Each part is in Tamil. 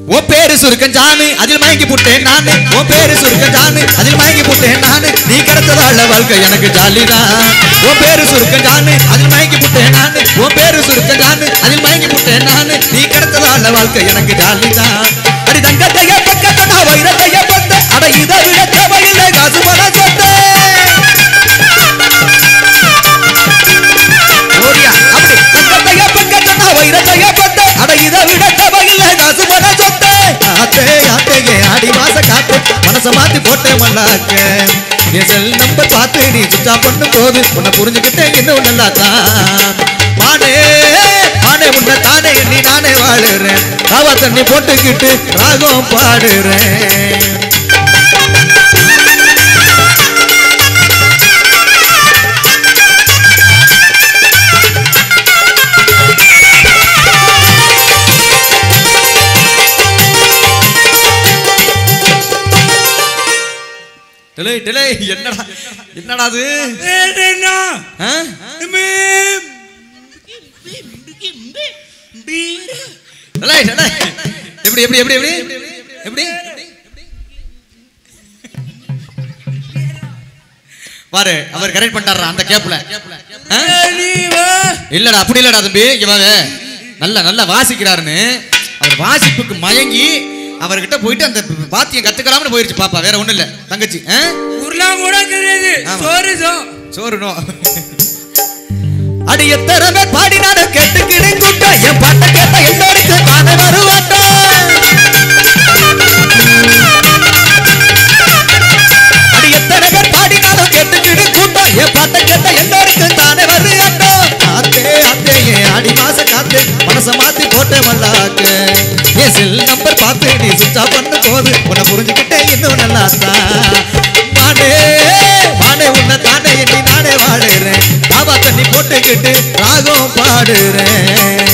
ஓ பேரு சுருக்கன் ஜானு அதில் மயங்கி புட்டேன் நானு ஓ பேரு சுருக்கன் ஜானு அதில் மயங்கி புட்டேன் நானு நீ கிடைச்சதால வாழ்க்கை எனக்கு ஜாலிதான் ஓ பேரு சுருக்கன் ஜானு அதில் மயங்கி புட்டேன் நானு ஓ பேரு சுருக்கன் ஜானு அதில் மயங்கி புட்டேன் நானு நீ கிடைச்சதால வாழ்க்கை எனக்கு ஜாலிதான் அடி தங்கத்தைய பக்கத்தை நான் வைரத்தைய பத்த அட இதை விட தேவையில்லை காசு பண சொத்தை ஓடியா, அப்படி தங்கத்தைய பக்கத்தை நான் வைரத்தைய பத்த அட இதை விட தேவையில்லை காசு பண சொத்தை ஆத்தே ஆத்தேயே ஆடி மாச காத்து மனச மாத்தி போட்டேன் மல்லாக்க என் செல் நம்பர் பார்த்து நீ சுத்தா பண்ணும் போது உன்னை புரிஞ்சுக்கிட்டேன் இன்னும் நல்லா தான் மானே மானே உன்னை தானே எண்ணி நானே வாழுறேன் காவா தண்ணி போட்டுக்கிட்டு ராகம் பாடுறேன் டேய் டேய் என்னடா என்னடா அது ஏடேண்ணா. ஆ? மே. டேய் டேய் எப்படி எப்படி எப்படி எப்படி எப்படி பாரு அவர் கரெக்ட் பண்ணிட்டாரா அந்த கேப்ல ஆ? நீ வா. இல்லடா அப்படி இல்லடா தம்பி இங்க வாங்க நல்ல நல்லா வாசிக்கிறாருன்னு அவர் வாசிப்புக்கு மயங்கி அவர்கிட்ட போயிட்டு அந்த வாத்தியம் கத்துக்கலாம்னு போயிருச்சு பாப்பா வேற ஒண்ணும் இல்ல தங்கச்சி ஆ? உருளாம் கூட தெரியாது ஆமா. சோறு சோ சோறு நோ அடி எத்தனை பேர் பாடினாலும் கேட்டுக்கிடு கூட்டம் என் பாட்டை கேட்ட எல்லோருக்கும் தானே வருவாட்டம் அடி எத்தனை பேர் பாடினாலும் கேட்டுக்கிடு கூட்டம் என் பாட்டை கேட்ட எல்லோருக்கும் தானே வருவாட்டம் ஆத்தே ஆத்தே என் அடி மாச காத்து மனச மாத்தி போட்டே மல்லாக்கு என் செல் நம்பர் பார்த்து நீ சுவிட்ச் ஆஃப் பண்ண போது உன்னை புரிஞ்சுக்கிட்டேன் இன்னும் நல்லா தான் மானே மானே உன்னை தானே எண்ணி நானே வாழுறேன் பாபா தண்ணி போட்டுக்கிட்டு ராகம் பாடுறேன்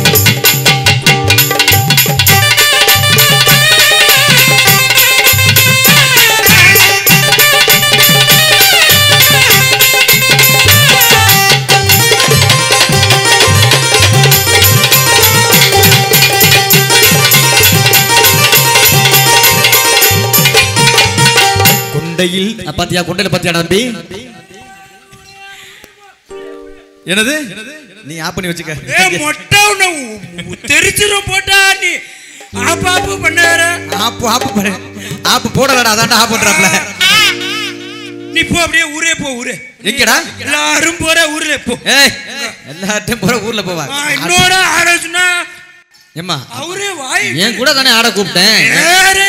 குண்டையில் அ, பாத்தியா குண்டையில பாத்தியா தம்பி என்னது நீ ஆப் பண்ணி வச்சுக்க ஏ மொட்டை உன்னை உ- தெரிச்சிரும் போட்டா நீ ஆப்பாப்பு பண்ணார ஆப்பு ஆப்பு பண்ணு ஆப்பு போடலடா அதான்டா ஆப் பண்றாப்ல நீ போ அப்படியே ஊரே போ ஊரே எங்கடா எல்லாரும் போற ஊர்ல போ ஏய் எல்லார்ட்டையும் போற ஊர்ல போவா ஆ, இன்னொரு ஆலோசனை ஏம்மா அவரே வாய் என் கூட தானே ஆட கூப்பிட்டேன் வேறே